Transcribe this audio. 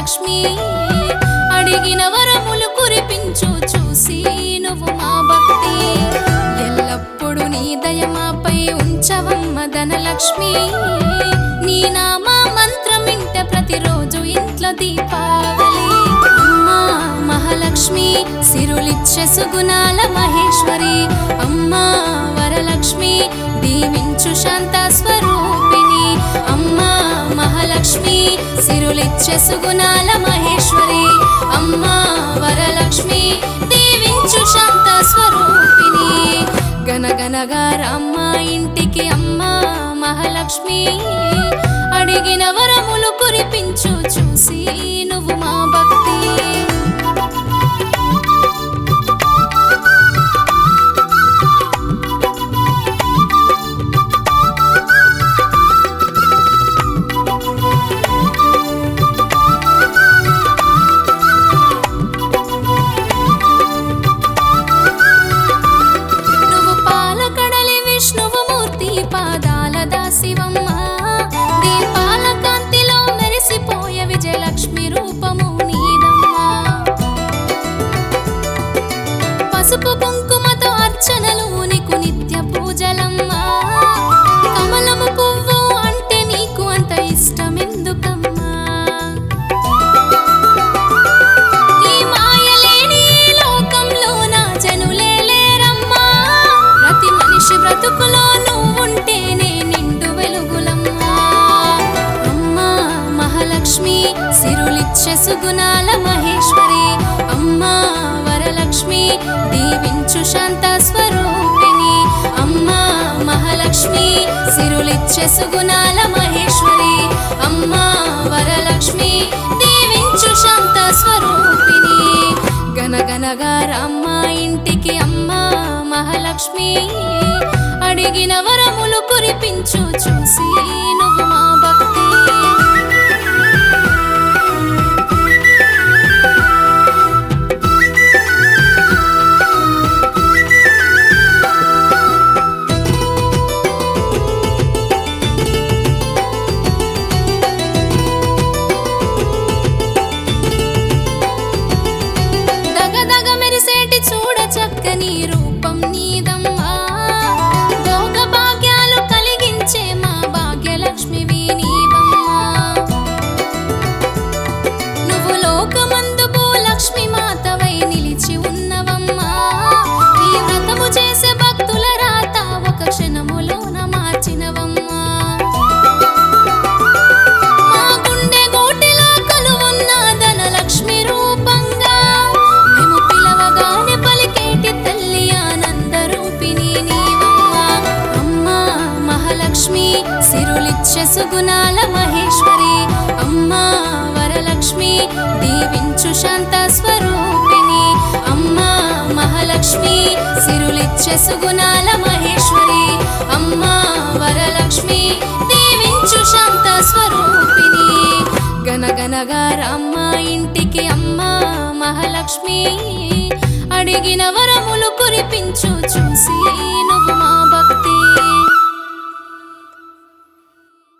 మహాలక్ష్మి అడిగిన వరములు కురిపించు చూసి నువ్వు మా భక్తి ఎల్లప్పుడు నీ దయ మాపై ఉంచవమ్మ ధనలక్ష్మి నీ నామ మంత్రం ఇంట ప్రతిరోజు ఇంట్లో దీపావళి అమ్మా మహాలక్ష్మి సిరులిచ్చే సుగుణాల మహేశ్వరి అమ్మా వరలక్ష్మి దీవించు శాంత స్వరూపిణి అమ్మా మహాలక్ష్మి సిరులిచ్చే సుగుణాల మహేశ్వరి అమ్మా వరలక్ష్మి దీవించు శాంత స్వరూపిణి గనగనగా రామ్మ ఇంటికి అమ్మా మహాలక్ష్మి అడిగిన వరములు కురిపించు చూసి నువ్వు మా భక్తి నువ్వు పాలకడలి విష్ణువు మూర్తి పాదాల దాసివమ్మ దీపాల కాంతిలో మెరిసిపోయే విజయలక్ష్మి రూపము నీదమ్మా పసుపు కుంకుమతో అర్చనలు నీకు నిత్య పూజలమ్మా కమలము పువ్వు అంటే నీకు అంత ఇష్టమెందుకమ్మా ఈ మాయలేని లోకంలో నా జనులే లేరమ్మా ప్రతి మనిషి బ్రతుకులో నువ్వుంటేనే నిండు వెలుగులమ్మా అమ్మా మహాలక్ష్మి సిరులిచ్చే సుగుణాల మహేశ్వరి అమ్మా వరలక్ష్మి దీవించు శాంత స్వరూపిణి అమ్మా మహాలక్ష్మి సిరులిచ్చే సుగుణాల మహేశ్వరి అమ్మా వరలక్ష్మి దీవించు శాంత స్వరూపిణి గనగనగా రామ్మ ఇంటికి అమ్మా మహాలక్ష్మి అడిగిన వరములు కురిపించు చూసి నువ్వు మా భక్తి దగదగ మెరిసేటి చూడ చక్కని రూపం నీదమ్మా భోగ భాగ్యాలు కలిగించే మా భాగ్యలక్ష్మివి నీవమ్మా నువ్వు లోకమందు భూలక్ష్మి మాతవై నిలిచి ఉన్నవమ్మా నీ వ్రతము చేసే భక్తుల రాత ఒక క్షణములోన మార్చినవమ్మా మా గుండె గూటిలో కొలువున్న ధనలక్ష్మి రూపంగా మేము పిలవగానే పలికేటి తల్లి ఆనంద రూపిణి నీవమ్మా అమ్మా మహాలక్ష్మి సిరులిచ్చే సుగుణాల మహేశ్వరి అమ్మా వరలక్ష్మి దీవించు శాంత స్వరూపిణి అమ్మా మహాలక్ష్మి సిరులిచ్చే సుగుణాల మహేశ్వరి అమ్మా వరలక్ష్మి దీవించు శాంత స్వరూపిణి గనగనగా రామ్మ ఇంటికి అమ్మా మహాలక్ష్మి అడిగిన వరము